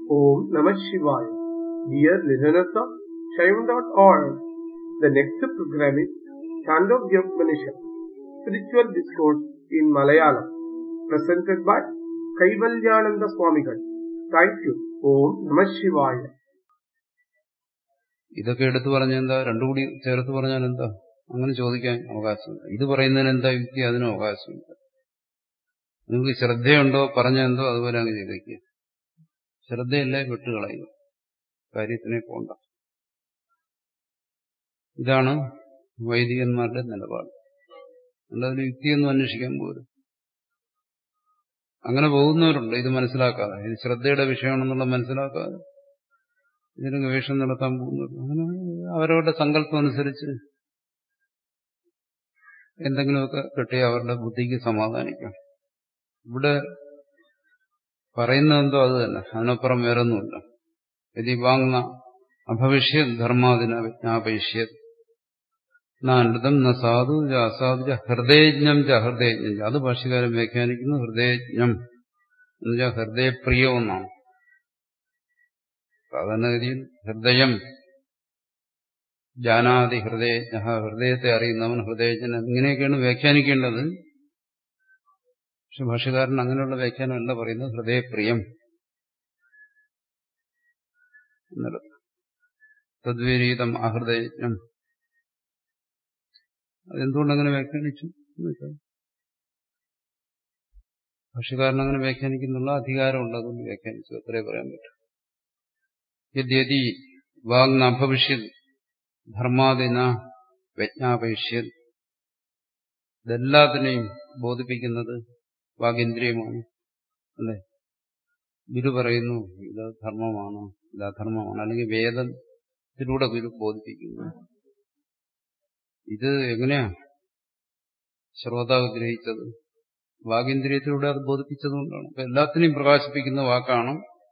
Om Namah Shivaya. Dear listeners of Shaivan.org, the next program is Chandogya Upanishad, Spiritual Discourse in Malayalam, presented by Kaivalyananda Swamigal. Thank you. Om Namah Shivaya. ഇതൊക്കെ എടുത്തു പറഞ്ഞാൽ എന്താ രണ്ടുകൂടി ചേർത്ത് പറഞ്ഞാൽ എന്താ അങ്ങനെ ചോദിക്കാൻ അവകാശമില്ല ഇത് പറയുന്നതിന് എന്താ യുക്തി അതിനും അവകാശമില്ല നിങ്ങൾക്ക് ശ്രദ്ധയുണ്ടോ പറഞ്ഞെന്തോ അതുപോലെ അങ്ങ് ചെയ്തേക്കുക ശ്രദ്ധയില്ലേ വിട്ടുകളയുക കാര്യത്തിനെ പോണ്ട ഇതാണ് വൈദികന്മാരുടെ നിലപാട് അല്ലാതെ യുക്തിയൊന്നും അന്വേഷിക്കാൻ പോലും അങ്ങനെ പോകുന്നവരുണ്ട് ഇത് മനസ്സിലാക്കാതെ ഇത് ശ്രദ്ധയുടെ വിഷയമാണെന്നുള്ള മനസ്സിലാക്കാതെ ഇതിന് ഗവേഷണം നടത്താൻ പോകുന്നത് അങ്ങനെ അവരവരുടെ സങ്കല്പം അനുസരിച്ച് എന്തെങ്കിലുമൊക്കെ കിട്ടി അവരുടെ ബുദ്ധിക്ക് സമാധാനിക്കാം ഇവിടെ പറയുന്നതെന്തോ അത് തന്നെ അതിനപ്പുറം വേറൊന്നുമില്ല യതി വാങ്ങുന്ന അഭവിഷ്യ ധർമാദിന വിജ്ഞാപയിഷ്യത് നാനൃതം ന സാധു അസാധു ഹൃദയജ്ഞം ച ഹൃദയജ്ഞം അത് ഭാഷ്യകാരൻ വ്യാഖ്യാനിക്കുന്നു ഹൃദയജ്ഞം എന്നുവെച്ചാൽ ഹൃദയപ്രിയം എന്നാണ് സാധാരണഗതിയിൽ ഹൃദയം ജാനാതി ഹൃദയജ്ഞ ഹൃദയത്തെ അറിയുന്നവൻ ഹൃദയജ്ഞൻ ഇങ്ങനെയൊക്കെയാണ് വ്യാഖ്യാനിക്കേണ്ടത് പക്ഷെ ഭാഷകാരൻ അങ്ങനെയുള്ള വ്യാഖ്യാനമല്ല പറയുന്നത് ഹൃദയപ്രിയം തദ്വിരീതം അഹൃദയജ്ഞം അതെന്തുകൊണ്ടങ്ങനെ വ്യാഖ്യാനിച്ചു ഭാഷകാരൻ അങ്ങനെ വ്യാഖ്യാനിക്കുന്നുള്ള അധികാരമുണ്ട് അതുകൊണ്ട് വ്യാഖ്യാനിച്ചു അത്രേ പറയാൻ പറ്റും യദ്യതി വാഗ്നഭവിഷ്യത് ധർമാദിന വ്യജ്ഞാപയിഷ്യത് ഇതെല്ലാത്തിനെയും ബോധിപ്പിക്കുന്നത് വാഗേന്ദ്രിയമാണ് അല്ലെ ഗുരു പറയുന്നു ഇത് ധർമ്മമാണ് ഇത് അധർമ്മമാണ് അല്ലെങ്കിൽ വേദത്തിലൂടെ ഗുരു ബോധിപ്പിക്കുന്നു ഇത് എങ്ങനെയാ ശ്രോതാവ് ഗ്രഹിച്ചത് വാഗേന്ദ്രിയത്തിലൂടെ അത് ബോധിപ്പിച്ചതുകൊണ്ടാണ് അപ്പൊ എല്ലാത്തിനെയും പ്രകാശിപ്പിക്കുന്ന വാക്കാണ്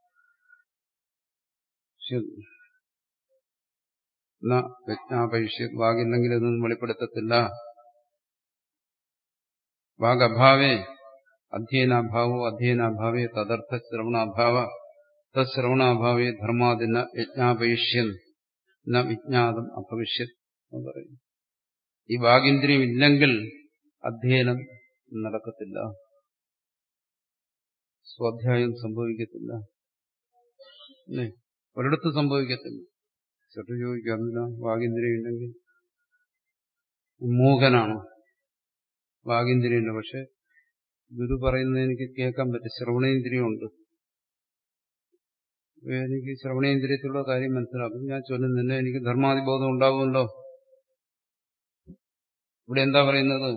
വ്യജ്ഞാപയിഷ്യ വാഗില്ലെങ്കിൽ ഇതൊന്നും വെളിപ്പെടുത്തത്തില്ല വാഗഭാവേ അധ്യയനാഭാവോ അധ്യയനാഭാവേ തദർത്ഥ ശ്രവണാഭാവ തശ്രവണാഭാവേ ധർമാദിന യജ്ഞാപയിഷ്യൻ ന വിജ്ഞാതം അഭവിഷ്യത് എന്ന് പറയുന്നു ഈ വാഗിന്ദ്രിയം ഇല്ലെങ്കിൽ അധ്യയനം നടക്കത്തില്ല സ്വാധ്യായം സംഭവിക്കത്തില്ല ഒരിടത്തും സംഭവിക്കത്തില്ല ചെറു ചോദിക്കാറില്ല വാഗിന്ദ്രിയം ഉണ്ടെങ്കിൽ മൂകനാണ് വാഗിന്ദ്രിയുണ്ട് പക്ഷെ ഗുരു പറയുന്നത് എനിക്ക് കേൾക്കാൻ പറ്റും ശ്രവണേന്ദ്രിയമുണ്ട് എനിക്ക് ശ്രവണേന്ദ്രിയത്തിലുള്ള കാര്യം മനസ്സിലാക്കും ഞാൻ ചൊല്ലുന്നില്ല എനിക്ക് ധർമാതിബോധം ഉണ്ടാവുമല്ലോ ഇവിടെ എന്താ പറയുന്നത്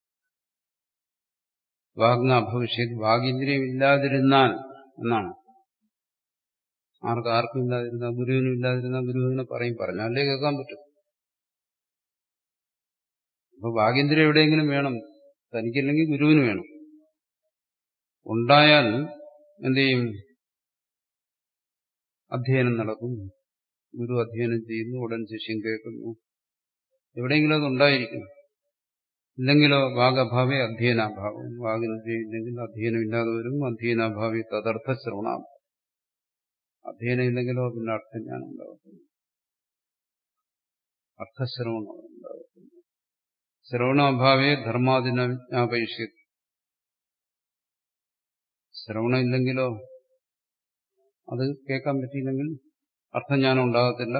വാഗ്ന ഭവിഷ്യത് വാഗിന്ദ്രിയം ഇല്ലാതിരുന്നാൽ എന്നാണ് ആർക്ക് ആർക്കും ഇല്ലാതിരുന്ന ഗുരുവിനും ഇല്ലാതിരുന്ന ഗുരുവിനെ പറയും പറഞ്ഞാലേ കേൾക്കാൻ പറ്റും അപ്പൊ വാഗേന്ദ്രിയം എവിടെയെങ്കിലും വേണം തനിക്കില്ലെങ്കിൽ ഗുരുവിന് വേണം ഉണ്ടായാൽ എന്ത് ചെയ്യും അധ്യയനം നടക്കും ഗുരു അധ്യയനം ചെയ്യുന്നു ഉടൻ ശിഷ്യം കേൾക്കുന്നു എവിടെയെങ്കിലും അത് ഉണ്ടായിരിക്കും ഇല്ലെങ്കിലോ വാഗഭാവേ അധ്യയനാഭാവം വാഗിന്ദ്രിയം ഇല്ലെങ്കിൽ അധ്യയനം ഇല്ലാതെ വരും അധ്യയനാഭാവി തദർത്ഥ ശ്രവണാഭാവം അധ്യയനം ഇല്ലെങ്കിലോ പിന്നെ അർത്ഥജ്ഞാനം ഉണ്ടാകത്തില്ല അർത്ഥശ്രവണം ഉണ്ടാകത്തില്ല ശ്രവണാഭാവേ ധർമാദിന വിജ്ഞാപയിഷ്യ ശ്രവണം ഇല്ലെങ്കിലോ അത് കേൾക്കാൻ പറ്റിയില്ലെങ്കിൽ അർത്ഥജ്ഞാനം ഉണ്ടാകത്തില്ല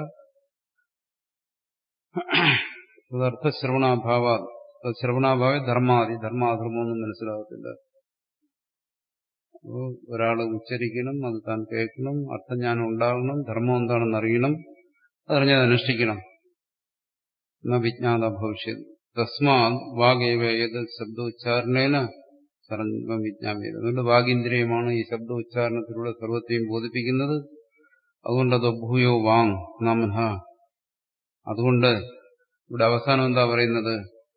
അർത്ഥശ്രവണാഭാവ ശ്രവണാഭാവേ ധർമാദി ധർമാധർമ്മമൊന്നും മനസ്സിലാകത്തില്ല അപ്പോൾ ഒരാൾ ഉച്ചരിക്കണം അത് താൻ കേൾക്കണം അർത്ഥജ്ഞാനം ഉണ്ടാകണം ധർമ്മം എന്താണെന്ന് അറിയണം അതറിഞ്ഞത് അനുഷ്ഠിക്കണം എന്ന വിജ്ഞാത ഭവിഷ്യത് തസ്മാ വാഗേവ ഏത് ശബ്ദോച്ചാരണേന സർവം വിജ്ഞാപേത് അതുകൊണ്ട് വാഗീന്ദ്രിയമാണ് ഈ ശബ്ദോച്ചാരണത്തിലൂടെ സർവത്തെയും ബോധിപ്പിക്കുന്നത് അതുകൊണ്ട് അത് ഭൂയോ വാങ് നമഹ അതുകൊണ്ട് ഇവിടെ അവസാനം എന്താ പറയുന്നത്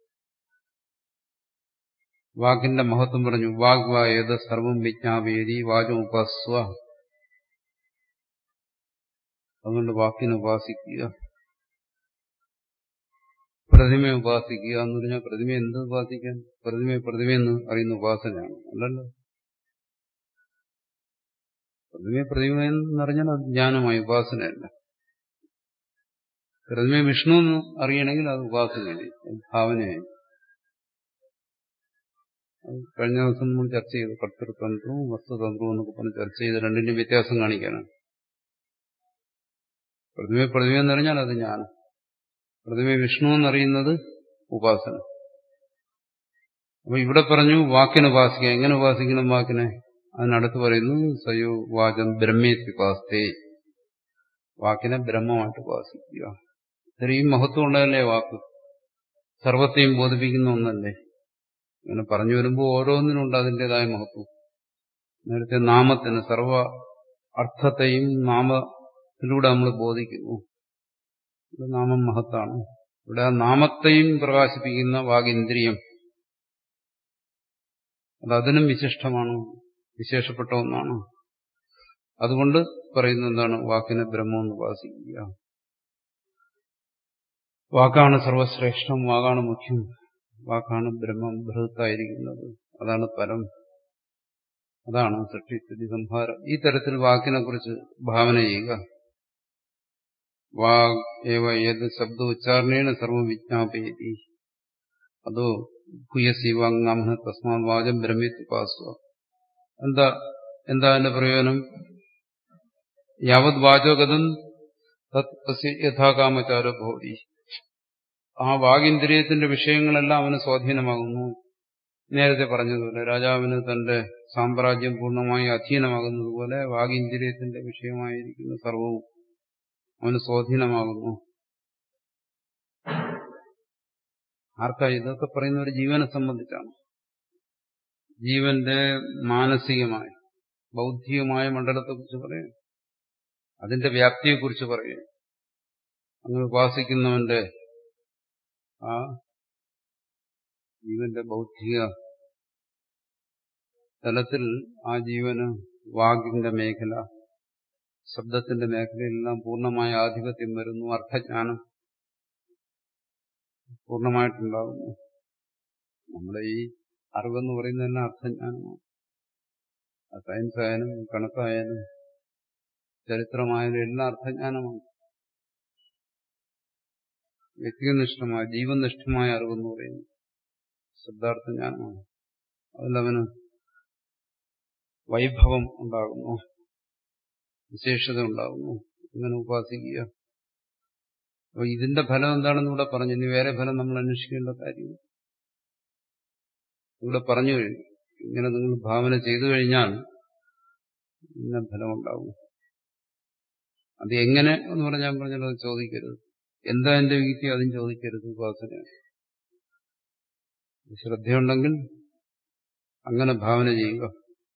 വാക്കിന്റെ മഹത്വം പറഞ്ഞു വാഗ്വായത് സർവം വിജ്ഞാപേരി വാചം ഉപാസ്വ അതുകൊണ്ട് വാക്കിനെ ഉപാസിക്കുക പ്രതിമയെ ഉപാസിക്കുക എന്ന് പറഞ്ഞാൽ പ്രതിമ എന്ത് ഉപാസിക്കാൻ പ്രതിമയെ പ്രതിമയെന്ന് അറിയുന്ന ഉപാസനയാണ് അല്ലല്ലോ പ്രതിമയെ പ്രതിമ എന്നറിഞ്ഞാൽ അത് ജ്ഞാനമായി ഉപാസനയല്ല പ്രതിമയെ വിഷ്ണു എന്ന് അറിയണമെങ്കിൽ അത് ഉപാസനയായി ഭാവനയായി കഴിഞ്ഞ ദിവസം നമ്മൾ ചർച്ച ചെയ്തു കർത്തൃതന്ത്രവും വസ്തുതന്ത്രവും എന്നൊക്കെ പറഞ്ഞ് ചർച്ച ചെയ്ത് രണ്ടിന്റെയും വ്യത്യാസം കാണിക്കാനാണ് പ്രതിമയെ പ്രതിമ എന്നറിഞ്ഞാൽ അത് ജ്ഞാനം പ്രതിമയെ വിഷ്ണു എന്നറിയുന്നത് ഉപാസന അപ്പൊ ഇവിടെ പറഞ്ഞു വാക്കിനെ ഉപാസിക്കുക എങ്ങനെ ഉപാസിക്കണം വാക്കിനെ അതിനടുത്ത് പറയുന്നു സയോ വാചം ബ്രഹ്മേത്യുപാസ്തേ വാക്കിനെ ബ്രഹ്മമായിട്ട് ഉപാസിക്കുക ഇത്രയും മഹത്വം ഉള്ളതല്ലേ വാക്ക് സർവത്തെയും ബോധിപ്പിക്കുന്ന ഒന്നല്ലേ ഇങ്ങനെ പറഞ്ഞു വരുമ്പോൾ ഓരോന്നിനുണ്ട് അതിൻ്റെതായ മഹത്വം നേരത്തെ നാമത്തിന് സർവ അർത്ഥത്തെയും നാമത്തിലൂടെ നമ്മൾ ബോധിക്കുന്നു ഇത് നാമം മഹത്താണ് ഇവിടെ ആ നാമത്തെയും പ്രകാശിപ്പിക്കുന്ന വാഗിന്ദ്രിയം അത് അതിനും വിശിഷ്ടമാണ് വിശേഷപ്പെട്ട ഒന്നാണ് അതുകൊണ്ട് പറയുന്നത് എന്താണ് വാക്കിനെ ബ്രഹ്മമെന്ന് ഉപാസിക്കുക വാക്കാണ് സർവശ്രേഷ്ഠം വാക്കാണ് മുഖ്യം വാക്കാണ് ബ്രഹ്മം ബൃഹത്തായിരിക്കുന്നത് അതാണ് പരം അതാണ് സൃഷ്ടിസ്ഥിതി സംഹാരം ഈ തരത്തിൽ വാക്കിനെ കുറിച്ച് ഭാവന ചെയ്യുക വാഗ് ഏവ ഏത് ശബ്ദ ഉച്ചാരണേന സർവം വിജ്ഞാപയതി അതോ ഭൂയസി വാങ് നാമന തസ്മാ വാചം ബ്രഹ്മിത്യുപാസ്വ എന്താ എന്താ എന്റെ പ്രയോജനം യാവത് വാചോഗതം തത് യഥാകാമചാരോ ഭവതി ആ വാഗിന്ദ്രിയത്തിന്റെ വിഷയങ്ങളെല്ലാം അവന് സ്വാധീനമാകുന്നു നേരത്തെ പറഞ്ഞതുപോലെ രാജാവിന് തന്റെ സാമ്രാജ്യം പൂർണ്ണമായി അധീനമാകുന്നതുപോലെ വാഗിന്ദ്രിയത്തിന്റെ വിഷയമായിരിക്കുന്ന സർവവും അവന് സ്വാധീനമാകുന്നു ആർക്കാ ഇതൊക്കെ പറയുന്ന ഒരു ജീവനെ സംബന്ധിച്ചാണ് ജീവന്റെ മാനസികമായ ബൗദ്ധികമായ മണ്ഡലത്തെക്കുറിച്ച് പറയും അതിന്റെ വ്യാപ്തിയെക്കുറിച്ച് പറയും അങ്ങനെ ഉപാസിക്കുന്നവന്റെ ആ ജീവന്റെ ബൗദ്ധിക തലത്തിൽ ആ ജീവന് വാഗിന്റെ മേഖല ശബ്ദത്തിന്റെ മേഖലയിലെല്ലാം പൂർണ്ണമായ ആധിപത്യം വരുന്നു അർത്ഥജ്ഞാനം പൂർണ്ണമായിട്ടുണ്ടാകുന്നു നമ്മുടെ ഈ അറിവെന്ന് പറയുന്നത് തന്നെ അർത്ഥജ്ഞാനമാണ് സയൻസ് ആയാലും കണക്കായാലും ചരിത്രമായാലും എല്ലാം അർത്ഥജ്ഞാനമാണ് വ്യക്തിനിഷ്ഠമായ ജീവനിഷ്ഠമായ അറിവെന്ന് പറയുന്നത് ശബ്ദാർത്ഥജ്ഞാനമാണ് അതിലവന് വൈഭവം ഉണ്ടാകുന്നു വിശേഷത ഉണ്ടാകുന്നു ഇങ്ങനെ ഉപാസിക്കുക അപ്പൊ ഇതിന്റെ ഫലം എന്താണെന്ന് ഇവിടെ പറഞ്ഞു ഇനി വേറെ ഫലം നമ്മൾ അന്വേഷിക്കേണ്ട കാര്യം ഇവിടെ പറഞ്ഞു കഴിഞ്ഞു ഇങ്ങനെ നിങ്ങൾ ഭാവന ചെയ്തു കഴിഞ്ഞാൽ ഇന്ന ഫലം ഉണ്ടാവും അത് എങ്ങനെ എന്ന് പറഞ്ഞാൽ പറഞ്ഞാൽ അത് ചോദിക്കരുത് എന്താ എന്റെ വീട്ടി അതും ചോദിക്കരുത് ഉപാസന ശ്രദ്ധയുണ്ടെങ്കിൽ അങ്ങനെ ഭാവന ചെയ്യുക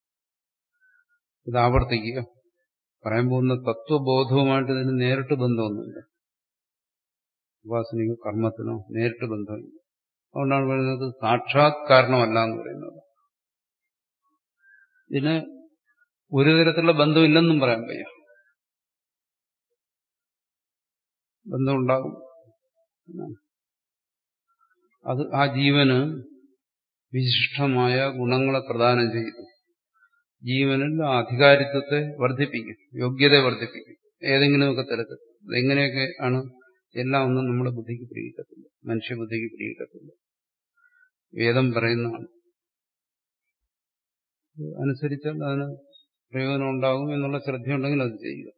ഇത് ആവർത്തിക്കുക പറയാൻ പോകുന്ന തത്വബോധവുമായിട്ട് ഇതിന് നേരിട്ട് ബന്ധമൊന്നുമില്ല ഉപാസനയ്ക്കോ കർമ്മത്തിനോ നേരിട്ട് ബന്ധമില്ല അതുകൊണ്ടാണ് പറയുന്നത് സാക്ഷാത് കാരണമല്ല എന്ന് പറയുന്നത് ഇതിന് ഒരു തരത്തിലുള്ള ബന്ധമില്ലെന്നും പറയാൻ വയ്യ ബന്ധമുണ്ടാകും അത് ആ ജീവന് വിശിഷ്ടമായ ഗുണങ്ങളെ പ്രദാനം ചെയ്തു ജീവനിൽ ആ അധികാരിത്വത്തെ വർദ്ധിപ്പിക്കും യോഗ്യതയെ വർദ്ധിപ്പിക്കും ഏതെങ്കിലുമൊക്കെ തരത്തിൽ എങ്ങനെയൊക്കെ ആണ് എല്ലാം ഒന്നും നമ്മുടെ ബുദ്ധിക്ക് പിടികിട്ടത്തില്ല മനുഷ്യബുദ്ധിക്ക് പിടികിട്ടത്തില്ല വേദം പറയുന്നതാണ് അനുസരിച്ചാൽ അതിന് പ്രയോജനം ഉണ്ടാകും എന്നുള്ള ശ്രദ്ധയുണ്ടെങ്കിൽ അത് ചെയ്യുക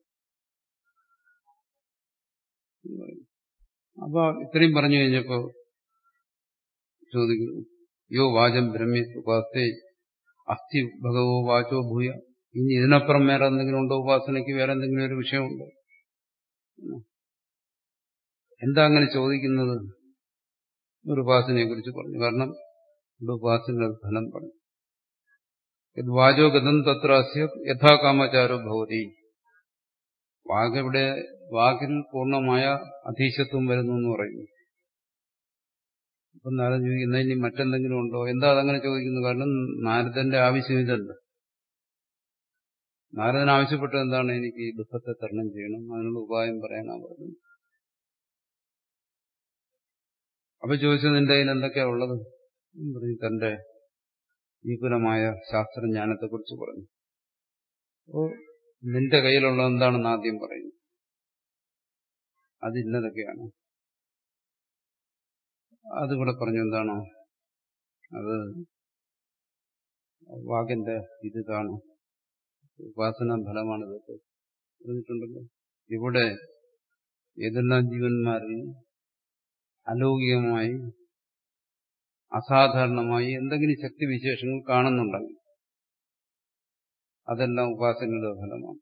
അപ്പൊ ഇത്രയും പറഞ്ഞു കഴിഞ്ഞപ്പോ ചോദിക്കുന്നു യോ വാചം ബ്രഹ്മി ഉപാസത്തെ അസ്ഥി ഭഗവോ വാചോ ഭൂയ ഇനി ഇതിനപ്പുറം വേറെ എന്തെങ്കിലും ഉണ്ടോ ഉപാസനയ്ക്ക് വേറെ എന്തെങ്കിലും ഒരു വിഷയമുണ്ടോ എന്താ അങ്ങനെ ചോദിക്കുന്നത് ഒരു ഉപാസനയെ കുറിച്ച് പറഞ്ഞു കാരണം ഇവിടെ ഉപാസന ഫലം പറഞ്ഞു വാചോ ഗതം തത്ര അസ്യ യഥാകാമചാരോ ഭവതി വാഗിവിടെ വാക്കിൽ പൂർണ്ണമായ അധീശത്വം വരുന്നു എന്ന് പറയുന്നു അപ്പൊ നാരദൻ ചോദിക്കുന്ന ഇനി മറ്റെന്തെങ്കിലും ഉണ്ടോ എന്താ അതങ്ങനെ ചോദിക്കുന്നു കാരണം നാരദന്റെ ആവശ്യം ഇതല്ല നാരദൻ ആവശ്യപ്പെട്ടത് എന്താണ് എനിക്ക് ഈ ദുഃഖത്തെ തരണം ചെയ്യണം അതിനുള്ള ഉപായം പറയാനാ പറഞ്ഞു അപ്പൊ ചോദിച്ചത് നിന്റെ കയ്യിൽ എന്തൊക്കെയാ ഉള്ളത് പറഞ്ഞു തന്റെ വിപുലമായ ശാസ്ത്രജ്ഞാനത്തെക്കുറിച്ച് പറഞ്ഞു അപ്പോ നിന്റെ കയ്യിലുള്ള എന്താണെന്ന് ആദ്യം പറയുന്നു അതിന്നതൊക്കെയാണ് അതിവിടെ പറഞ്ഞു എന്താണോ അത് വാക്കിന്റെ ഇതാണ് ഉപാസന ഫലമാണ് ഇതൊക്കെ പറഞ്ഞിട്ടുണ്ടല്ലോ ഇവിടെ ഏതെല്ലാം ജീവന്മാരിൽ അലൗകികമായി അസാധാരണമായി എന്തെങ്കിലും ശക്തിവിശേഷങ്ങൾ കാണുന്നുണ്ടെങ്കിൽ അതെല്ലാം ഉപാസനയുടെ ഫലമാണ്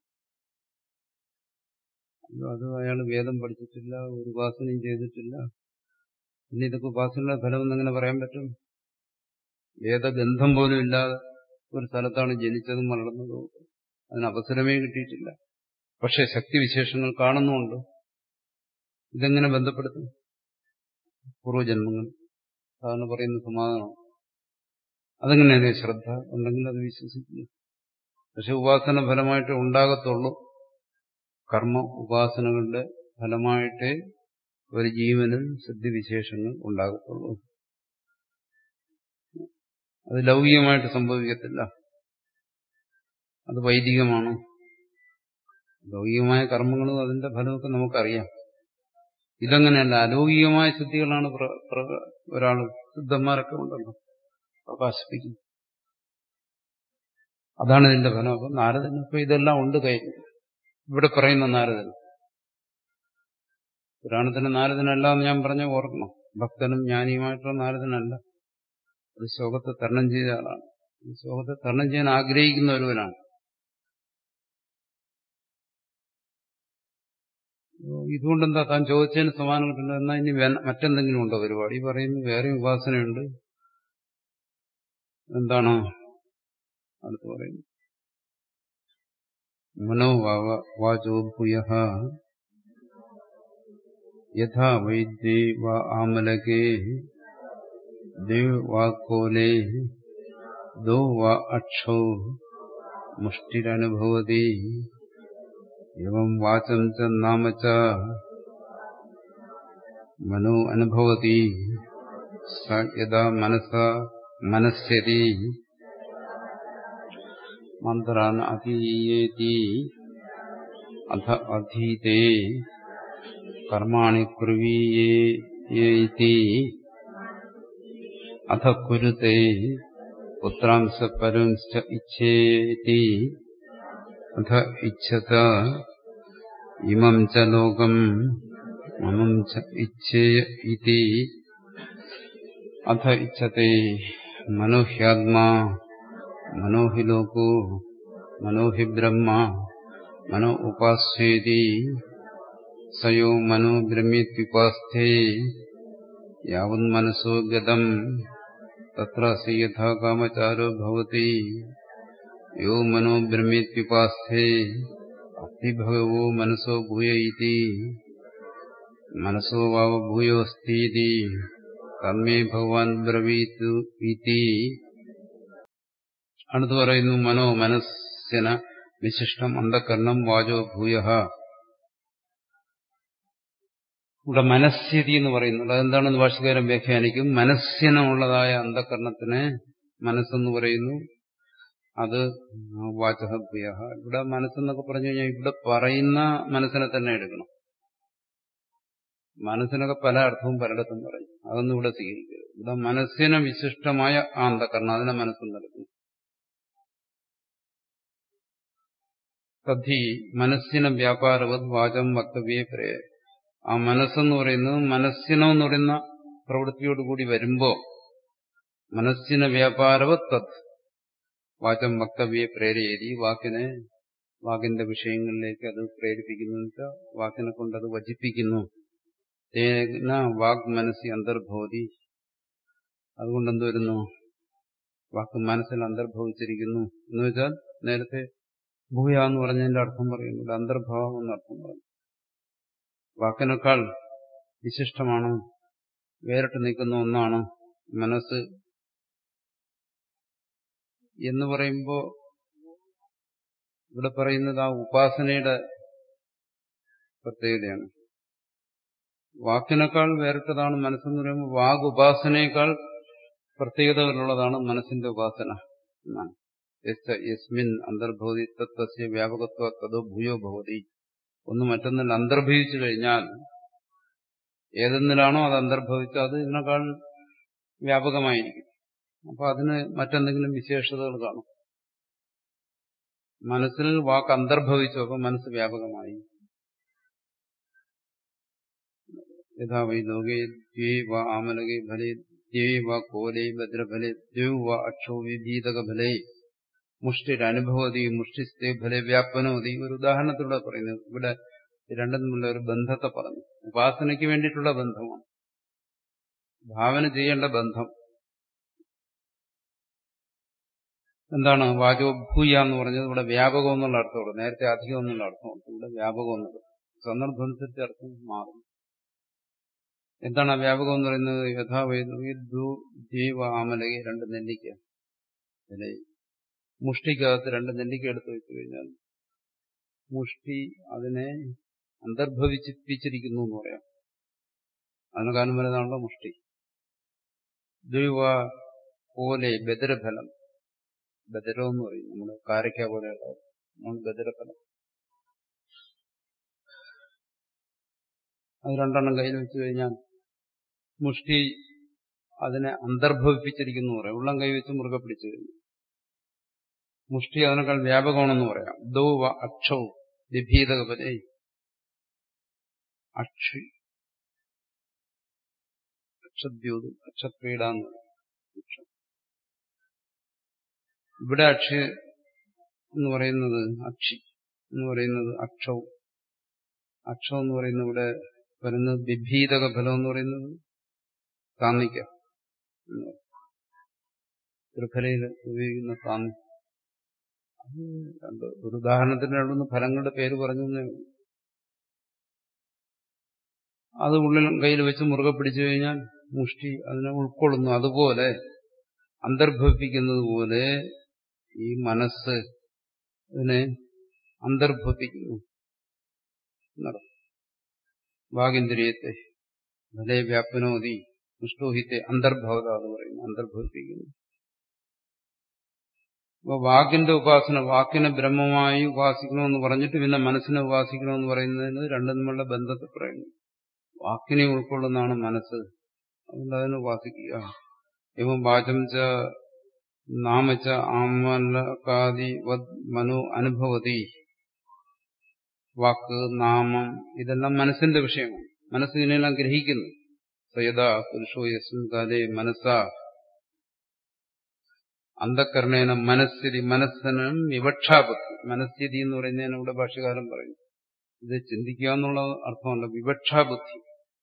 അത് അയാൾ വേദം പഠിച്ചിട്ടില്ല ഒരു ഉപാസനയും ചെയ്തിട്ടില്ല പിന്നെ ഇതൊക്കെ ഉപാസനയുടെ ഫലം എന്നെങ്ങനെ പറയാൻ പറ്റും വേദഗന്ധം പോലും ഇല്ലാതെ ഒരു സ്ഥലത്താണ് ജനിച്ചതും വളർന്നതും അതിന് അവസരമേ കിട്ടിയിട്ടില്ല പക്ഷെ ശക്തിവിശേഷങ്ങൾ കാണുന്നുമുണ്ട് ഇതെങ്ങനെ ബന്ധപ്പെടുത്തും പൂർവ്വജന്മങ്ങൾ സാധാരണ പറയുന്ന സമാധാനം അതെങ്ങനെയാണ് ശ്രദ്ധ ഉണ്ടെങ്കിൽ അത് വിശ്വസിക്കുന്നു പക്ഷെ ഉപാസന ഫലമായിട്ട് ഉണ്ടാകത്തുള്ളൂ കർമ്മ ഉപാസനകളുടെ ഫലമായിട്ടേ ഒരു ജീവനിൽ സിദ്ധിവിശേഷങ്ങൾ ഉണ്ടാകത്തുള്ളൂ അത് ലൗകികമായിട്ട് സംഭവിക്കത്തില്ല അത് വൈദികമാണ് ലൗകികമായ കർമ്മങ്ങളും അതിന്റെ ഫലമൊക്കെ നമുക്കറിയാം ഇതങ്ങനെയല്ല അലൗകികമായ സിദ്ധികളാണ് ഒരാൾ സിദ്ധന്മാരൊക്കെ ഉണ്ടല്ലോ പ്രകാശിപ്പിക്കുന്നത് അതാണ് ഇതിന്റെ ഫലം അപ്പം നാരദന് ഇപ്പൊ ഇതെല്ലാം ഉണ്ട് കൈ ഇവിടെ പറയുന്ന നാരദൻ പുരാണത്തിന് നാരദനല്ല എന്ന് ഞാൻ പറഞ്ഞ ഓർക്കണം ഭക്തനും ജ്ഞാനിയുമായിട്ടുള്ള നാരദനല്ല അത് ശോകത്തെ തരണം ചെയ്ത ആളാണ് ശോകത്തെ തരണം ചെയ്യാൻ ആഗ്രഹിക്കുന്ന ഒരുവനാണ് ഇതുകൊണ്ടെന്താ താൻ ചോദിച്ചതിന് സമാനം കിട്ടുന്നത് എന്നാൽ ഇനി മറ്റെന്തെങ്കിലും ഉണ്ടോ പരിപാടി പറയുന്നു വേറെ ഉപാസനയുണ്ട് എന്താണ് അടുത്ത് പറയുന്നു മനോ വാചോ ഭൂയ യഥാ വൈദ്യേ വാ ആമലകേ ദേവാക്കോലേ ദോ വാ അക്ഷോ മുഷ്ടിരനുഭവതി एवं वाचं च नाम च मनो अनुभवति स यदा मनसा मनस्यति मन्त्रान् अधीयेति अथ अधीते कर्माणि कुर्वीये इति अथ कुरुते पुत्रांश परंश्च इच्छेति अथ इच्छत इमं च लोकम् ममं च इच्छेय इति अथ इच्छते मनो ह्यात्मा मनो हि लोको मनो हि ब्रह्म मनो उपास्येति स यो मनो ब्रह्मेत्युपास्थे यावन्मनसो गतम् तत्र सि यथा कामचारो भवति यो मनो ब्रह्मेत्युपास्थे अस्ति भगवो मनसो भूय इति മനസ്സോ വാവ ഭൂയോസ്തീതി തന്മേ ഭഗവാൻ ബ്രവീതു ഇതി അടുത്ത് പറയുന്നു മനോ മനസ്സിന വിശിഷ്ടം അന്ധകരണം വാചോ ഭൂയ ഇവിടെ മനസ്ഥിതി എന്ന് പറയുന്നത് അതെന്താണെന്ന് ഭാഷകാരൻ വ്യാഖ്യാനിക്കും മനസ്സിനുള്ളതായ അന്ധകരണത്തിന് മനസ്സെന്ന് പറയുന്നു അത് വാചഹഭ്യ ഇവിടെ മനസ്സെന്നൊക്കെ പറഞ്ഞു കഴിഞ്ഞാൽ ഇവിടെ പറയുന്ന മനസ്സിനെ തന്നെ എടുക്കണം മനസ്സിനൊക്കെ പല അർത്ഥവും പലയിടത്തും പറയും അതൊന്നും ഇവിടെ സ്വീകരിക്കരുത് ഇവിടെ മനസ്സിന് വിശിഷ്ടമായ ആ അന്ധകരണം അതിനെ മനസ്സും നടക്കുന്നു തദ്ധി മനസ്സിന് വ്യാപാരവത് വാചം വക്തവ്യേ പ്രേ ആ മനസ്സെന്ന് പറയുന്നത് മനസ്സിനെന്ന് പറയുന്ന പ്രവൃത്തിയോടുകൂടി വരുമ്പോ മനസ്സിന് വ്യാപാരവത് തത് വാചം വക്തവ്യെ പ്രേരയേരി വാക്കിനെ വാക്കിന്റെ വിഷയങ്ങളിലേക്ക് അത് പ്രേരിപ്പിക്കുന്നു വെച്ചാൽ വാക്കിനെ കൊണ്ട് അത് വചിപ്പിക്കുന്നു തേന വാഗ് മനസ്സി അന്തർഭവതി അതുകൊണ്ട് എന്ത് വരുന്നു വാക്ക് മനസ്സിൽ അന്തർഭവിച്ചിരിക്കുന്നു എന്ന് വെച്ചാൽ നേരത്തെ ഭൂയ എന്ന് പറഞ്ഞതിന്റെ അർത്ഥം പറയുന്നത് അന്തർഭാവം എന്ന അർത്ഥം പറഞ്ഞു വാക്കിനേക്കാൾ വിശിഷ്ടമാണ് വേറിട്ട് നിൽക്കുന്ന ഒന്നാണ് മനസ്സ് എന്ന് പറയുമ്പോൾ ഇവിടെ പറയുന്നത് ആ ഉപാസനയുടെ പ്രത്യേകതയാണ് വാക്കിനേക്കാൾ വേറിട്ടതാണ് മനസ്സെന്ന് പറയുമ്പോൾ വാഗ് ഉപാസനയേക്കാൾ പ്രത്യേകതകളുള്ളതാണ് മനസ്സിന്റെ ഉപാസന എന്നാണ് യസ്മിൻ അന്തർഭവതി തത്വസ്യ വ്യാപകത്വ തതോ ഭൂയോ ഭവതി ഒന്ന് മറ്റൊന്നിൽ അന്തർഭവിച്ചു കഴിഞ്ഞാൽ ഏതെന്നിലാണോ അത് അന്തർഭവിച്ചത് അത് ഇതിനേക്കാൾ വ്യാപകമായിരിക്കും അപ്പൊ അതിന് മറ്റെന്തെങ്കിലും വിശേഷതകൾ കാണും മനസ്സിൽ വാക്ക് അന്തർഭവിച്ചു അപ്പൊ മനസ്സ് വ്യാപകമായി യഥാ വൈ ലോകേ ദ്വേ വ ആമലകേ ഫലേ ദ്വേ വ കോലേ ഭദ്രഫലേ ദ്വേ വ അക്ഷോ വിഭീതക ഫലേ മുഷ്ടിരനുഭവതി മുഷ്ടിസ്ഥേ ഫലേ വ്യാപനോതി ഒരു ഉദാഹരണത്തിലൂടെ പറയുന്നത് ഇവിടെ രണ്ടും തമ്മിലുള്ള ഒരു ബന്ധത്തെ പറഞ്ഞു ഉപാസനയ്ക്ക് വേണ്ടിയിട്ടുള്ള ബന്ധമാണ് ഭാവന ചെയ്യേണ്ട ബന്ധം എന്താണ് വാചോ ഭൂയ എന്ന് പറഞ്ഞത് ഇവിടെ വ്യാപകം എന്നുള്ള അർത്ഥമുള്ളൂ നേരത്തെ അധികം എന്നുള്ള അർത്ഥമുണ്ട് ഇവിടെ വ്യാപകം എന്നുള്ളത് സന്ദർഭം അനുസരിച്ച് അർത്ഥം മാറും എന്താണ് ആ വ്യാപകം എന്ന് പറയുന്നത് യഥാവേദു ജീവ ആമലകെ രണ്ട് നെല്ലിക്ക അല്ലെ മുഷ്ടിക്കകത്ത് രണ്ട് നെല്ലിക്ക എടുത്ത് വെച്ചു കഴിഞ്ഞാൽ മുഷ്ടി അതിനെ അന്തർഭവിച്ചിപ്പിച്ചിരിക്കുന്നു എന്ന് പറയാം അതിന് കാരണം വരുന്നതാണല്ലോ മുഷ്ടി ദ്വൈവ പോലെ ബദരഫലം ബദരം എന്ന് പറയും നമ്മുടെ കാരക്ക പോലെയുള്ള ബദരഫലം അത് രണ്ടെണ്ണം കയ്യിൽ വെച്ച് കഴിഞ്ഞാൽ മുഷ്ടി അതിനെ അന്തർഭവിപ്പിച്ചിരിക്കുന്നു പറയാം ഉള്ളം കൈ വെച്ച് മുറുകെ പിടിച്ചു കഴിഞ്ഞു മുഷ്ടി അതിനേക്കാൾ വ്യാപകമാണെന്ന് പറയാം ദൗവ അക്ഷവും വിഭീതകപലേ അക്ഷി അക്ഷദ്യൂത് അക്ഷക്രീഡ എന്ന് പറയും ഇവിടെ അക്ഷി എന്ന് പറയുന്നത് അക്ഷി എന്ന് പറയുന്നത് അക്ഷവും അക്ഷം എന്ന് പറയുന്നത് ഇവിടെ വരുന്നത് വിഭീതക ഫലം എന്ന് പറയുന്നത് താന്നിക്ക ത്രിഫലയിൽ ഉപയോഗിക്കുന്ന താന്നി രണ്ട് ഒരു ഉദാഹരണത്തിന് രണ്ടൊന്ന് ഫലങ്ങളുടെ പേര് പറഞ്ഞു അത് ഉള്ളിൽ കയ്യിൽ വെച്ച് മുറുകെ പിടിച്ചു കഴിഞ്ഞാൽ മുഷ്ടി അതിനെ ഉൾക്കൊള്ളുന്നു അതുപോലെ അന്തർഭവിപ്പിക്കുന്നത് പോലെ ഈ മനസ്സ് ഇതിനെ അന്തർഭവിപ്പിക്കുന്നു വാഗിന്ദ്രിയത്തെ ഭലേ വ്യാപനോതി മുഷ്ടോഹിത്തെ അന്തർഭവത എന്ന് പറയുന്നു അന്തർഭവിപ്പിക്കുന്നു അപ്പൊ വാക്കിന്റെ ഉപാസന വാക്കിനെ ബ്രഹ്മമായി ഉപാസിക്കണമെന്ന് പറഞ്ഞിട്ട് പിന്നെ മനസ്സിനെ ഉപാസിക്കണമെന്ന് പറയുന്നതിന് രണ്ടും തമ്മിലുള്ള ബന്ധത്തെ പറയുന്നു വാക്കിനെ ഉൾക്കൊള്ളുന്നതാണ് മനസ്സ് അതുകൊണ്ട് അതിനെ ഉപാസിക്കുക ഇവം വാചം ച നാമച്ച ആമലകാദി മനു അനുഭവതി വാക്ക് നാമം ഇതെല്ലാം മനസ്സിന്റെ വിഷയമാണ് മനസ്സ് ഇതിനെല്ലാം ഗ്രഹിക്കുന്നു സയദ പുരുഷോ യസ്മിൻ കാലേ മനസ്സ അന്ധക്കരണേന മനസ്സിരി മനസ്സിനും വിവക്ഷാബുദ്ധി മനസ്ഥിതി എന്ന് പറയുന്നതിന് ഇവിടെ ഭാഷകാലം പറയുന്നു ഇത് ചിന്തിക്കുക എന്നുള്ള അർത്ഥമല്ല വിവക്ഷാബുദ്ധി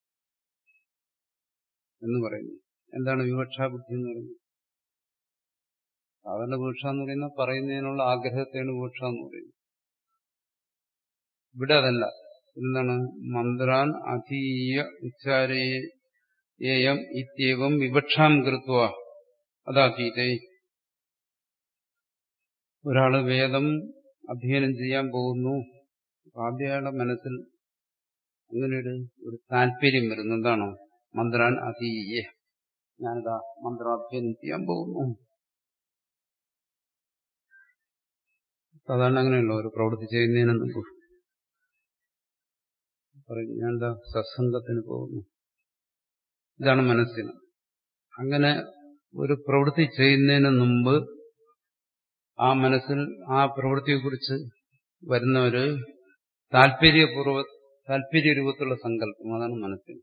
എന്ന് പറയുന്നു എന്താണ് വിവക്ഷാബുദ്ധി എന്ന് പറയുന്നത് സാധാരണ വിവക്ഷ എന്ന് പറയുന്ന പറയുന്നതിനുള്ള ആഗ്രഹത്തെയാണ് വിവക്ഷ എന്ന് പറയുന്നത് ഇവിടെ അതല്ല എന്താണ് മന്ത്രാൻ അധീയ ഉച്ചാരേയം ഇത്യവം വിവക്ഷാം കൃത്വ അതാധീതേ ഒരാള് വേദം അധ്യയനം ചെയ്യാൻ പോകുന്നു ആദ്യ അയാളുടെ മനസ്സിൽ അങ്ങനെ ഒരു ഒരു താല്പര്യം വരുന്നു എന്താണോ മന്ത്രാൻ അധീയ ഞാനിതാ മന്ത്രാധ്യയനം ചെയ്യാൻ പോകുന്നു സാധാരണ അങ്ങനെയല്ലോ ഒരു പ്രവൃത്തി ചെയ്യുന്നതിന് മുമ്പ് പറയും ഞാൻ എന്താ സത്സംഗത്തിന് പോകുന്നു ഇതാണ് മനസ്സിന് അങ്ങനെ ഒരു പ്രവൃത്തി ചെയ്യുന്നതിന് മുമ്പ് ആ മനസ്സിൽ ആ പ്രവൃത്തിയെക്കുറിച്ച് വരുന്ന ഒരു താല്പര്യപൂർവ്വ താല്പര്യ രൂപത്തിലുള്ള സങ്കല്പം അതാണ് മനസ്സിന്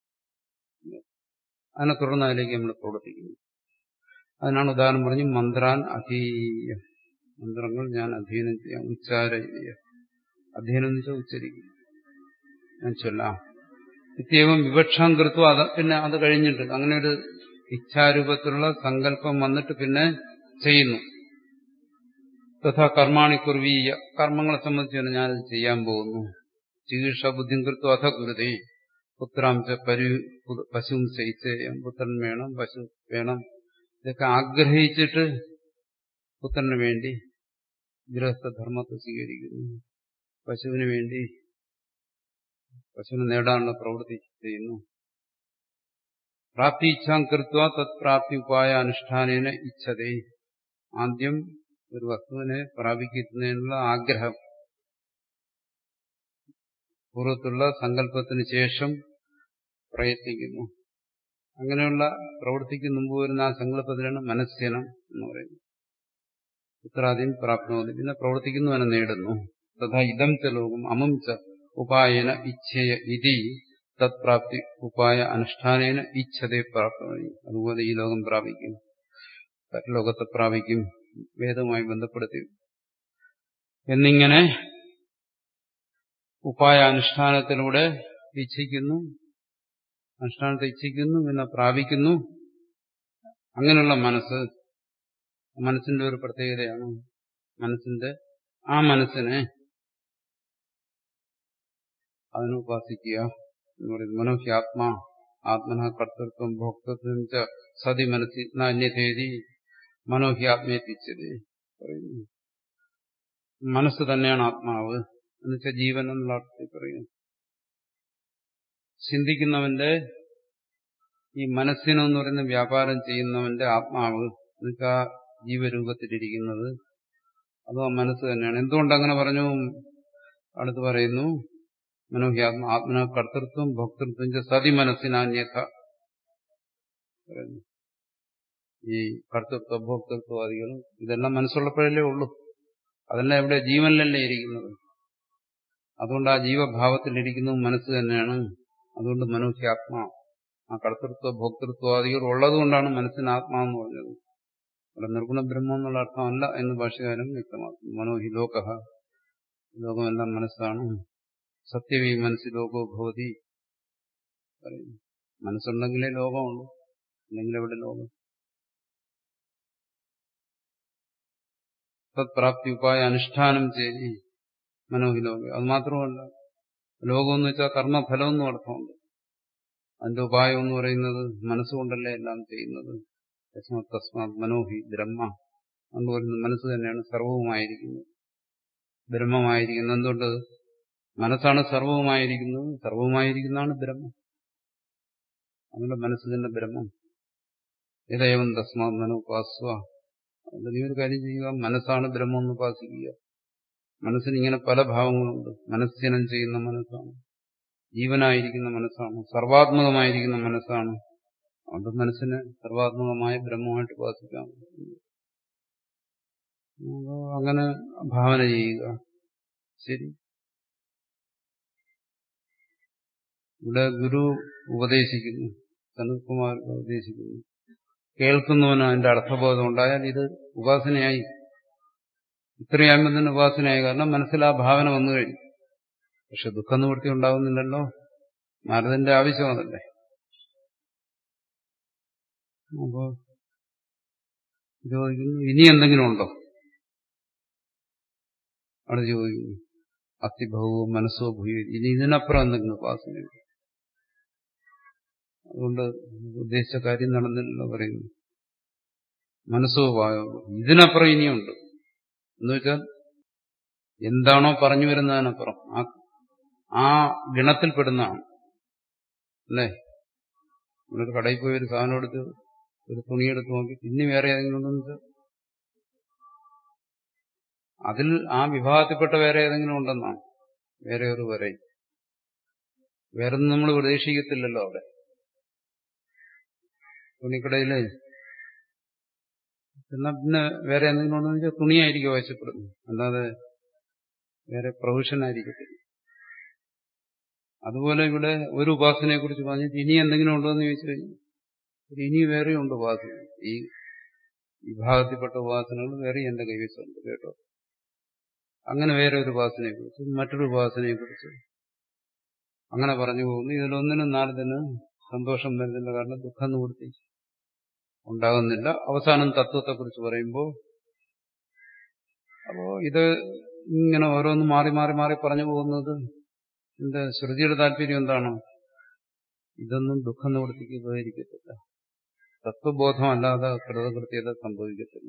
അതിനെ തുടർന്ന് അതിലേക്ക് നമ്മൾ പ്രവർത്തിക്കുന്നു അതിനാണ് ഉദാഹരണം പറഞ്ഞ് മന്ത്രാൻ അധീയ മന്ത്രങ്ങൾ ഞാൻ അധ്യയനം ചെയ്യാം ഉച്ചാര അധ്യയനം എന്ന് വെച്ചാൽ ഉച്ചരിക്കും ഞാൻ ചൊല്ലാം നിത്യവും വിവക്ഷാം കൃത്വം അത് പിന്നെ അത് കഴിഞ്ഞിട്ട് അങ്ങനെ ഒരു ഇച്ഛാരൂപത്തിലുള്ള സങ്കല്പം വന്നിട്ട് പിന്നെ ചെയ്യുന്നു തഥാ കർമാണി കുർവീയ കർമ്മങ്ങളെ സംബന്ധിച്ച് ഞാനത് ചെയ്യാൻ പോകുന്നു ചികിത്സ ബുദ്ധിം കൃത്വം അഥ ഗുരുതി പുത്രാംശ പരു പശുവും ശയിച്ചേയം പുത്രൻ വേണം പശു വേണം ഇതൊക്കെ ആഗ്രഹിച്ചിട്ട് പുത്രന് വേണ്ടി ഗൃഹസ്ഥധർമ്മത്തെ സ്വീകരിക്കുന്നു പശുവിന് വേണ്ടി പശുവിനെ നേടാനുള്ള പ്രവൃത്തി ചെയ്യുന്നു പ്രാപ്തി ഇച്ഛാം കൃത്വ തത് പ്രാപ്തി ഉപായ അനുഷ്ഠാനേന ഇച്ഛതേ ആദ്യം ഒരു വസ്തുവിനെ പ്രാപിക്കുന്നതിനുള്ള ആഗ്രഹം പൂർവ്വത്തുള്ള സങ്കല്പത്തിന് ശേഷം പ്രയത്നിക്കുന്നു അങ്ങനെയുള്ള പ്രവൃത്തിക്ക് മുമ്പ് വരുന്ന ആ സങ്കല്പത്തിനാണ് മനസ്സനം എന്ന് പറയുന്നത് ഉത്തരാദ്യം പ്രാപ്നോതി പിന്നെ പ്രവർത്തിക്കുന്നവനെ നേടുന്നു തഥാ ഇതം ച ലോകം അമം ച ഉപായന ഇച്ഛയ ഇതി തത്പ്രാപ്തി ഉപായ അനുഷ്ഠാനേന ഇച്ഛതയെ പ്രാപ്തമായി അതുപോലെ ഈ ലോകം പ്രാപിക്കും ലോകത്തെ പ്രാപിക്കും വേദവുമായി ബന്ധപ്പെടുത്തി എന്നിങ്ങനെ ഉപായ അനുഷ്ഠാനത്തിലൂടെ ഇച്ഛിക്കുന്നു അനുഷ്ഠാനത്തെ ഇച്ഛിക്കുന്നു പിന്നെ പ്രാപിക്കുന്നു അങ്ങനെയുള്ള മനസ്സ് മനസ്സിന്റെ ഒരു പ്രത്യേകതയാണ് മനസ്സിന്റെ ആ മനസ്സിനെ അതിനെ ഉപാസിക്കുക എന്ന് പറയുന്നത് മനോഹ്യാത്മാ ആത്മന കർത്തൃത്വം ഭോക്തൃത്വം ച സതി മനസ്സി നാന്യതേതി മനോഹ്യാത്മയെത്തിച്ചത് പറയുന്നു മനസ്സ് തന്നെയാണ് ആത്മാവ് എന്നുവെച്ചാൽ ജീവൻ എന്നുള്ള അർത്ഥത്തിൽ പറയുന്നു ചിന്തിക്കുന്നവന്റെ ഈ മനസ്സിനെന്ന് പറയുന്ന വ്യാപാരം ചെയ്യുന്നവന്റെ ആത്മാവ് എന്നുവെച്ചാൽ ജീവരൂപത്തിലിരിക്കുന്നത് അതും ആ മനസ്സ് തന്നെയാണ് എന്തുകൊണ്ട് അങ്ങനെ പറഞ്ഞു അടുത്ത് പറയുന്നു മനോഹ്യാത്മ ആത്മന കർത്തൃത്വം ഭോക്തൃത്വം സതി മനസ്സിനാന്യത ഈ കർത്തൃത്വ ഭോക്തൃത്വാദികളും ഇതെല്ലാം മനസ്സുള്ളപ്പോഴല്ലേ ഉള്ളൂ അതെല്ലാം ഇവിടെ ജീവനിലല്ലേ ഇരിക്കുന്നത് അതുകൊണ്ട് ആ ജീവഭാവത്തിലിരിക്കുന്നത് മനസ്സ് തന്നെയാണ് അതുകൊണ്ട് മനോഹ്യാത്മാ ആ കർത്തൃത്വ ഭോക്തൃത്വാദികൾ ഉള്ളതുകൊണ്ടാണ് മനസ്സിന് ആത്മാവെന്ന് പറഞ്ഞത് ഇവിടെ നിർഗുണ ബ്രഹ്മം എന്നുള്ള അർത്ഥമല്ല എന്ന് ഭാഷകാരൻ വ്യക്തമാക്കുന്നു മനോഹി ലോക ലോകമെല്ലാം മനസ്സാണ് സത്യവി മനസ്സി ലോകോ ഭവതി പറയുന്നു മനസ്സുണ്ടെങ്കിലേ ലോകമുള്ളൂ അല്ലെങ്കിൽ എവിടെ ലോകം തത്പ്രാപ്തി ഉപായ അനുഷ്ഠാനം ചെയ്തി മനോഹി ലോകം അത് മാത്രമല്ല ലോകം എന്ന് വെച്ചാൽ കർമ്മഫലം എന്നും അർത്ഥമുണ്ട് അതിന്റെ ഉപായം എന്ന് പറയുന്നത് മനസ്സുകൊണ്ടല്ലേ എല്ലാം ചെയ്യുന്നത് തസ്മാത് തസ്മാത് മനോഹി ബ്രഹ്മ എന്ന് പറയുന്നത് മനസ്സ് തന്നെയാണ് സർവവുമായിരിക്കുന്നത് ബ്രഹ്മമായിരിക്കുന്നത് എന്തുകൊണ്ട് മനസ്സാണ് സർവവുമായിരിക്കുന്നത് സർവവുമായിരിക്കുന്നതാണ് ബ്രഹ്മം അങ്ങനെ മനസ്സ് തന്നെ ബ്രഹ്മം ഏതേവം തസ്മാത് മനോപാസ്വ അതുകൊണ്ട് നീ ഒരു കാര്യം ചെയ്യുക മനസ്സാണ് ബ്രഹ്മം എന്ന് ഉപാസിക്കുക മനസ്സിന് ഇങ്ങനെ പല ഭാവങ്ങളുണ്ട് മനസ്സിനം ചെയ്യുന്ന മനസ്സാണ് ജീവനായിരിക്കുന്ന മനസ്സാണ് സർവാത്മകമായിരിക്കുന്ന മനസ്സാണ് അതുകൊണ്ട് മനസ്സിനെ സർവാത്മകമായ ബ്രഹ്മമായിട്ട് ഉപാസിക്കാം അങ്ങനെ ഭാവന ചെയ്യുക ശരി ഇവിടെ ഗുരു ഉപദേശിക്കുന്നു സനത്കുമാർ ഉപദേശിക്കുന്നു കേൾക്കുന്നവന് അതിന്റെ അർത്ഥബോധം ഉണ്ടായാൽ ഇത് ഉപാസനയായി ഇത്രയാകുമ്പോൾ തന്നെ ഉപാസനയായി കാരണം മനസ്സിൽ ആ ഭാവന വന്നു കഴിഞ്ഞു പക്ഷെ ദുഃഖനിവൃത്തി ഉണ്ടാകുന്നില്ലല്ലോ നാരദന്റെ ആവശ്യം അതല്ലേ അപ്പോ ചോദിക്കുന്നു ഇനി എന്തെങ്കിലും ഉണ്ടോ അവിടെ ചോദിക്കുന്നു അസ്ഥിഭവവും മനസ്സോ ഭൂയോ ഇനി ഇതിനപ്പുറം എന്തെങ്കിലും ഉപാസനയുണ്ട് അതുകൊണ്ട് ഉദ്ദേശിച്ച കാര്യം നടന്നില്ല പറയുന്നു മനസ്സോ വായോ ഇതിനപ്പുറം ഇനിയുണ്ട് എന്നുവെച്ചാൽ എന്താണോ പറഞ്ഞു വരുന്നതിനപ്പുറം ആ ആ ഗണത്തിൽപ്പെടുന്നതാണ് അല്ലേ നമ്മളൊരു കടയിൽ പോയി ഒരു സാധനം എടുത്ത് ഒരു തുണിയെടുത്ത് നോക്കി പിന്നെ വേറെ ഏതെങ്കിലും ഉണ്ടെന്ന് വെച്ചാൽ അതിൽ ആ വിഭാഗത്തിൽപ്പെട്ട വേറെ ഏതെങ്കിലും ഉണ്ടെന്നാണ് വേറെ ഒരു വരെ വേറൊന്നും നമ്മൾ പ്രതീക്ഷിക്കത്തില്ലല്ലോ അവിടെ തുണിക്കടയില് എന്നാ പിന്നെ വേറെ എന്തെങ്കിലും ഉണ്ടെന്ന് വെച്ചാൽ തുണിയായിരിക്കും ആവശ്യപ്പെടുന്നു അല്ലാതെ വേറെ പ്രൊഫഷൻ ആയിരിക്കത്തില്ല അതുപോലെ ഇവിടെ ഒരു ഉപാസനയെ കുറിച്ച് പറഞ്ഞിട്ട് ഇനി എന്തെങ്കിലും ഉണ്ടോ എന്ന് ചോദിച്ചു കഴിഞ്ഞാൽ ഇനി വേറെ ഉണ്ട് ഉപാസന ഈ വിഭാഗത്തിൽപ്പെട്ട ഉപാസനകൾ വേറെ എന്റെ കൈവശമുണ്ട് കേട്ടോ അങ്ങനെ വേറെ ഒരു ഉപാസനയെ കുറിച്ച് മറ്റൊരു ഉപാസനയെ കുറിച്ച് അങ്ങനെ പറഞ്ഞു പോകുന്നു ഇതിലൊന്നിനും നാരദിന് സന്തോഷം വരുന്നില്ല കാരണം ദുഃഖം നിവൃത്തി ഉണ്ടാകുന്നില്ല അവസാനം തത്വത്തെക്കുറിച്ച് പറയുമ്പോൾ അപ്പോ ഇത് ഇങ്ങനെ ഓരോന്ന് മാറി മാറി മാറി പറഞ്ഞു പോകുന്നത് എന്റെ ശ്രുതിയുടെ താല്പര്യം എന്താണ് ഇതൊന്നും ദുഃഖം നിവൃത്തിക്ക് ഉപകരിക്കത്തില്ല തത്വബോധമല്ലാതെ കൃതകൃത്യത സംഭവിക്കത്തില്ല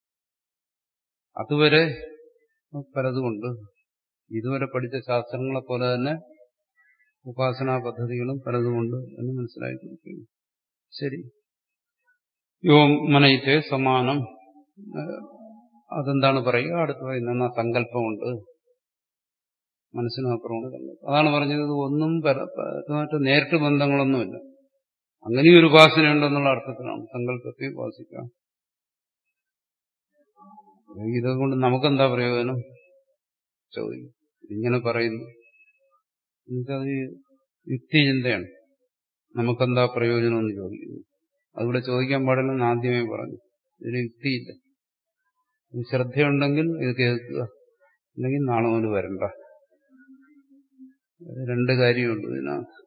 അതുവരെ പലതുകൊണ്ട് ഇതുവരെ പഠിച്ച ശാസ്ത്രങ്ങളെ പോലെ തന്നെ ഉപാസനാ പദ്ധതികളും പലതുമുണ്ട് എന്ന് മനസ്സിലാക്കിയിരിക്കുന്നു ശരി യോ മനയിത്തെ സമാനം അതെന്താണ് പറയുക അടുത്ത് പറയുന്ന സങ്കല്പമുണ്ട് മനസ്സിനപ്പുറമുണ്ട് സങ്കല്പം അതാണ് പറഞ്ഞത് ഇത് ഒന്നും പരമായിട്ട് നേരിട്ട് ബന്ധങ്ങളൊന്നുമില്ല അങ്ങനെയും ഒരു ഉപാസനയുണ്ടെന്നുള്ള അർത്ഥത്തിലാണ് സങ്കല്പത്തെ ഉപാസിക്കാം ഇതുകൊണ്ട് നമുക്കെന്താ പ്രയോജനം ചോദിക്കും ഇങ്ങനെ പറയുന്നു എന്നുവെച്ചാൽ യുക്തിചിന്തയാണ് നമുക്കെന്താ പ്രയോജനം എന്ന് ചോദിക്കുന്നു അതിവിടെ ചോദിക്കാൻ പാടില്ലെന്ന് ആദ്യമേ പറഞ്ഞു ഇതിന് യുക്തിയില്ല ശ്രദ്ധയുണ്ടെങ്കിൽ ഇത് കേൾക്കുക അല്ലെങ്കിൽ നാളെ മുതൽ വരണ്ട രണ്ട് കാര്യമുണ്ട് ഇതിനകത്ത്